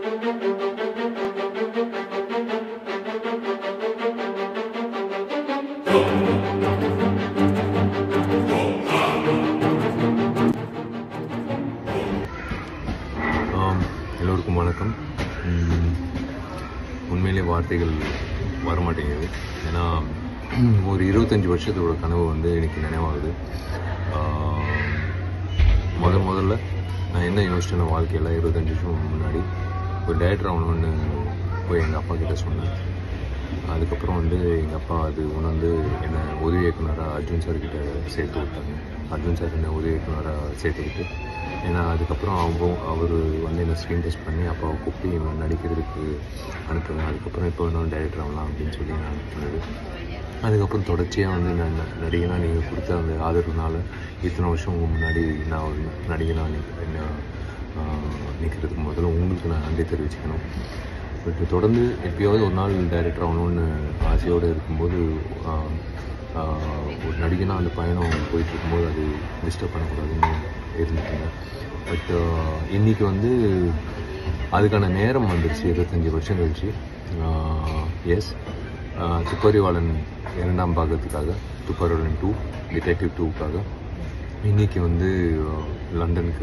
ஆம், எல்லோருக்கும் வணக்கம் ம், உண்மையிலே வார்த்தைகள் வரமாட்டேங்குது ஏன்னா ஒரு இருபத்தஞ்சி வருஷத்தோட கனவு வந்து எனக்கு நினைவாகுது ஆம், முதல் முதல்ல நான் என்ன யோசிச்சேன்னா வாழ்க்கையில் இருபத்தஞ்சி வருஷம் முன்னாடி ஒரு டேரக்டர் ஆகணும்னு போய் எங்கள் அப்பா கிட்ட சொன்னேன் அதுக்கப்புறம் வந்து எங்கள் அப்பா அது உணர்ந்து என்னை உதவி இயக்குனராக அர்ஜுன் சார் கிட்ட சேர்த்து விட்டாங்க அர்ஜுன் சார் என்னை உதவி இயக்குனராக சேர்த்துக்கிட்டு ஏன்னா அதுக்கப்புறம் அவங்க அவர் வந்து என்னை ஸ்க்ரீன் டெஸ்ட் பண்ணி அப்பாவை கூப்பிட்டு இவன் நடிக்கிறதுக்கு அனுப்புங்க அதுக்கப்புறம் இப்போ இன்னும் டைரக்டர் ஆகலாம் அப்படின்னு சொல்லி நான் அனுப்புனது அதுக்கப்புறம் தொடர்ச்சியாக வந்து நான் ந- நடிகனா நீங்கள் கொடுத்த அந்த ஆதரவுனால இத்தனை வருஷம் உங்க முன்னாடி நான் ஒரு நடிகனா நிக்க- என்ன நிற்கிறதுக்கு முதல்ல உங்களுக்கு நான் நன்றி தெரிவிச்சுக்கணும் பட் தொடர்ந்து எப்பயாவது ஒரு நாள் டைரக்டர் ஆகணும்னு ஆசையோடு இருக்கும்போது ஆஹ், ஆஹ், ஒரு நடிகனா அந்த பயணம் போயிட்டு இருக்கும்போது அது டிஸ்டர்ப் பண்ணக்கூடாதுன்னு இருந்துட்டுங்க பட் இன்னைக்கு வந்து அதுக்கான நேரம் வந்துருச்சு இருபத்தஞ்சி வருஷம் கழிச்சு எஸ் துப்பறிவாளன் இரண்டாம் பாகத்துக்காக துப்பறிவாளன் டூ டிடெக்டிவ் டூக்காக இன்னைக்கு வந்து அஹ், லண்டனுக்கு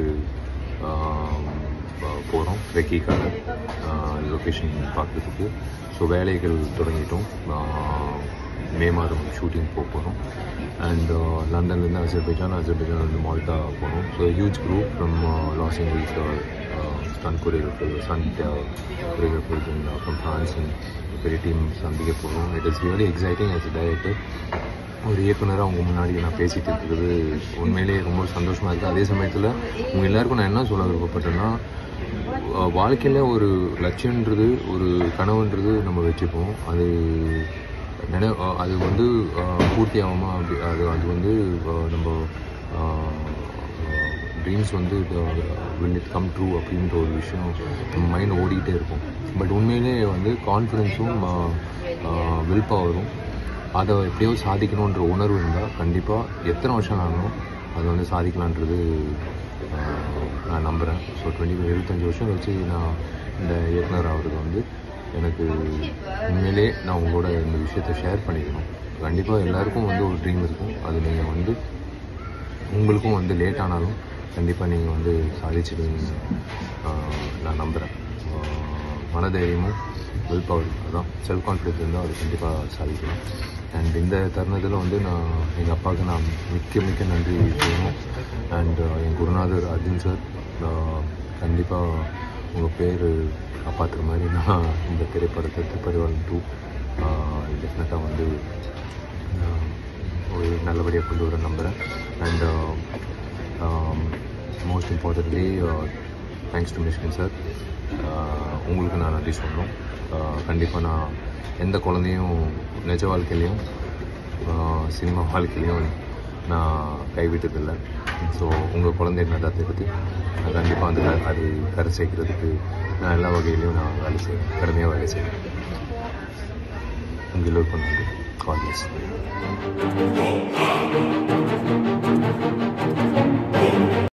போகிறோம் ரெக்கிக்காக லொக்கேஷன் பார்க்குறதுக்கு ஸோ வேலைகள் தொடங்கிட்டோம் ஆஹ், மே மாதம் ஷூட்டிங் போக போகிறோம் அண்ட் லண்டன்லேருந்து அசர்பைஜான் அசர்பைஜான்லேருந்து மால்டா போகணும் so huge group from Los Angeles stunt choreographer சன் கொரியோகிராஃபர்ஸ் ஃப்ரம் ஃப்ரான்ஸ் பெரிய டீம் சந்திக்க போகிறோம் it is really exciting as director ஒரு இயக்குனராக அவங்க முன்னாடி நான் பேசிட்டு இருக்கிறது உண்மையிலேயே ரொம்ப சந்தோஷமாக இருக்குது அதே சமயத்தில் உங்கள் எல்லாருக்கும் நான் என்ன சொல்ல விருப்பப்பட்டேன்னா அஹ், வாழ்க்கையில் ஒரு லட்சியன்றது ஒரு கனவுன்றது நம்ம வச்சுப்போம் அது நினை அஹ், அது வந்து அஹ், பூர்த்தி ஆகுமா அப்படி அது அது வந்து அஹ், நம்ம ட்ரீம்ஸ் வந்து வில் இட் கம் ட்ரூ அப்படின்ற ஒரு விஷயம் நம்ம மைண்ட் ஓடிக்கிட்டே இருக்கும் பட் உண்மையிலே வந்து கான்ஃபிடென்ஸும் வில் பவரும் அதை எப்படியோ சாதிக்கணுன்ற உணர்வு இருந்தால் கண்டிப்பாக எத்தனை வருஷம் ஆகணும் அதை வந்து சாதிக்கலான்றது ஆஹ், நான் நம்புகிறேன் ஸோ டுவெண்ட்டி இருபத்தஞ்சி வருஷம் கழிச்சு நான் இந்த இயக்குனர் ஆகிறது வந்து எனக்கு உண்மையிலே நான் உங்களோட இந்த விஷயத்தை ஷேர் பண்ணிக்கணும் கண்டிப்பாக எல்லாருக்கும் வந்து ஒரு ட்ரீம் இருக்கும் அது நீங்கள் வந்து உங்களுக்கும் வந்து லேட் ஆனாலும் கண்டிப்பாக நீங்கள் வந்து சாதிச்சிடுவீங்க ஆஹ், நான் நம்புகிறேன் மனதைரியமும் வில் பவர் அதான் செல்ஃப் கான்ஃபிடென்ஸ் இருந்தால் அது கண்டிப்பாக சாதிக்கலாம் அண்ட் இந்த தருணத்தில் வந்து நான் எங்கள் அப்பாவுக்கு நான் மிக்க மிக்க நன்றி சொல்லணும் அண்ட் என் குருநாதர் அர்ஜுன் சார் கண்டிப்பாக உங்கள் பேர் காப்பாற்றுற மாதிரி நான் இந்த திரைப்படத்தை திருப்பரிவாளன் டூ டெஃபினட்டாக வந்து ஆஹ், ஒரு நல்லபடியாக கொண்டு வர நம்புகிறேன் and most importantly thanks to Mysskin sir உங்களுக்கு நான் நன்றி சொல்லணும் கண்டிப்பாக நான் எந்த குழந்தையும் நிஜ வாழ்க்கையிலையும் ஆஹ், சினிமா வாழ்க்கையிலையும் நான் கைவிட்டதில்லை ஸோ உங்கள் குழந்தை நல்லா தெரியுது நான் கண்டிப்பாக வந்து க- அது கரை சேர்க்கிறதுக்கு நான் எல்லா வகையிலையும் நான் வேலை செய்வேன் கடுமையாக வேலை செய்வேன் உங்கள் எல்லோருக்கும் நன்றி கால்